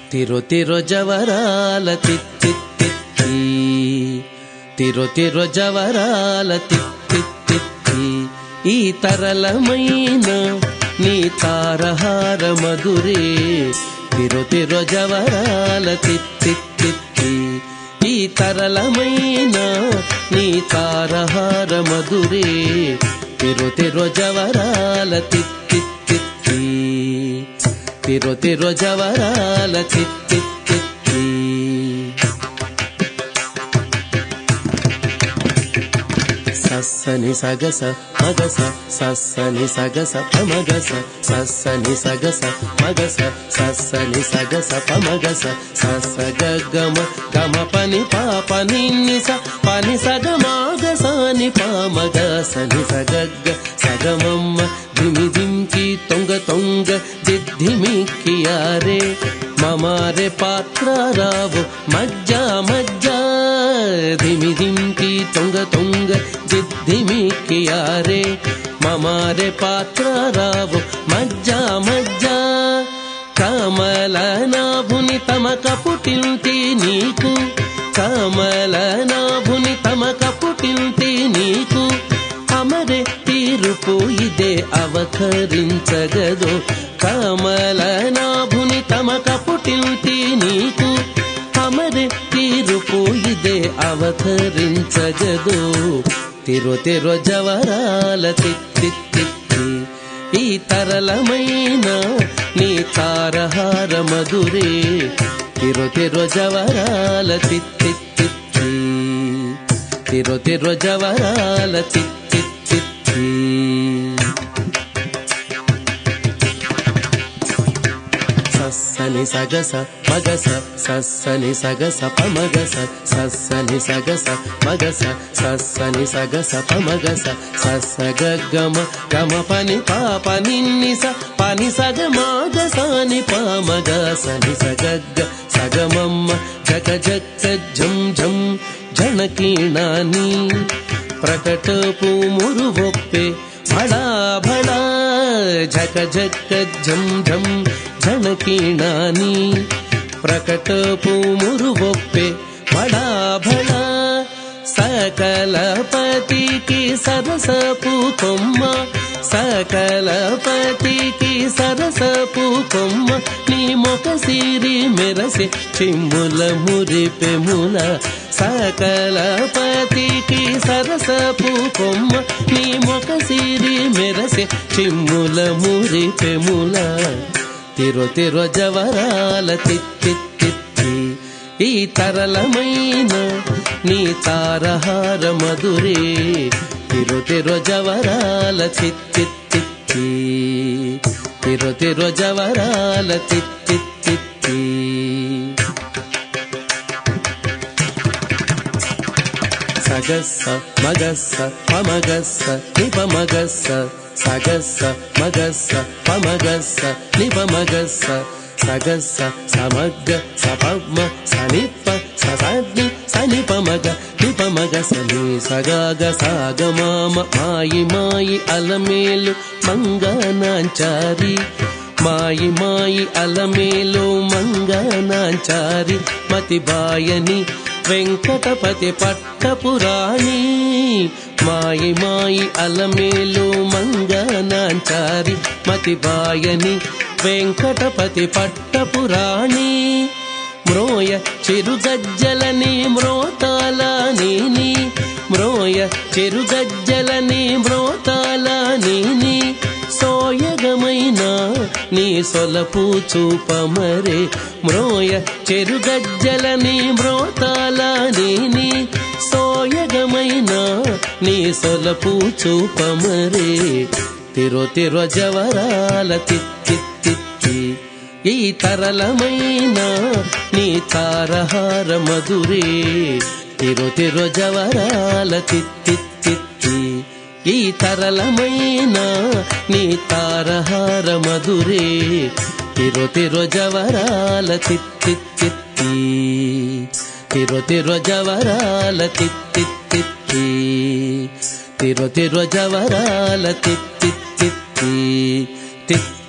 తిరు తిరు జవరాల తిత్తిత్తి తిరు తిరు జవరాల తిత్తిత్తి ఈ తరలమైన నీ తారహార మధురే తిరు తిరు జవరాల తిత్తిత్తి ఈ తరలమైన నీ తారహార మధురే తిరు తిరు జవరాల తిత్తిత్తి తిరు తిరు జవరాల తిత్తిత్తి సస్సని సగస మగస సస్సని సగస పమగస సస్సని సగస మగస సస్సని సగస పమగస సస్స గమ గమ పని పాప నిన్నిస పని సగమాగసాని పామగ సని సగగ్గ సగమమ్మ ధిమి ధింకి తొంగ తొంగ జిద్ధిమిక్కియారే మమారే పాత్ర రావు మజ్జా మజ్జా ధిమి ధింకి తొంగ తొంగ జిద్ధిమిక్కియారే మమారే పాత్ర రావు మజ్జా మజ్జా కమల నాభుని తమక పుటింటి నీకు కమల నాభుని తమక పుటింటి నీకు అమరే తీరుపు ఇదే అవతరించగదు కమల నాభుని తమక పుటింటి నీకు అమరే తీరుపు ఇదే అవతరించగదు తిరు తిరు జవరాల తిత్తి ఈ తరలమైన నీ తారహార మధురే తిరు తిరు జవరాల తిత్తి తిరు తిరు జవరాల తిత్తి సస్సని సగస మగస సస్సని సగస పమగస సస్సని సగస మగస సస్సని సగస పమగస సస్స గమ గమ పని పాప నిన్నిస పని సగ మాగసాని పామగ సని సగగ్గ సగమమ్మ జగ జగ ఝం ఝం జనకీణాని ప్రకటపు మురువొప్పే భడా భడా झक झक झम झम झणकीणानि प्रकटपु मुरुवొప్పే బడా భడా సకలపతికి సరసపు కొమ్మ సకలపతికి సరసపు కొమ్మ నీ మొక సిరి మెరసే చిమ్ముల మురిపెముల సకలపతికి సరసపు కొమ్మ నీ మొక సిరి మెరసే చిమ్ముల మురిపెముల తిరు తిరు జవరాల తిత్తి ఈ తరలమైన నీ తారహార మధురే తిరు తిరు జవరాల చిత్తి తిరు తిరు జవరాల చిత్తి సగస్స మగస్స పమగస్స నిపమగస్స సగస్స మగస్స పమగస్స నిపమగస్స సగస్స సమగ్గ సపమ్మ సనిప్ప ససగ్ని సనిపమగ నిపమగ సని సగాగ సాగమామ మాయి మాయి అలమేలు మంగనాంచారి మాయి మాయి అలమేలు మంగనాంచారి మతిబాయని వెంకటపతి పట్టపురాణి మాయి మాయి అలమేలు మంగనాంచారి మతిబాయని వెంకటపతి పట్టపురాణి మ్రోయ చిరుగజ్జలని మ్రోతాల నీని మ్రోయ చిరుగజ్జలని మ్రోతాల నీని సోయగమైన నీ సొలపు చూపమరే మ్రోయ చెరుగజ్జలని మ్రోతాల నీని సోయగమైన నీ సొలపు చూపమరే తిరు తిరు జవరాల తిత్తి ఈ తరలమైన నీ తారహార మధురే తిరు తిరు జవరాల తిత్తి ఈ తరలమైన నీ తారహార మధురే తిరు తిరు జవరాల తిత్తి తిరు తిరు జవరాల తిత్తి తిరు తిరు జవరాల తిత్తి తిత్తి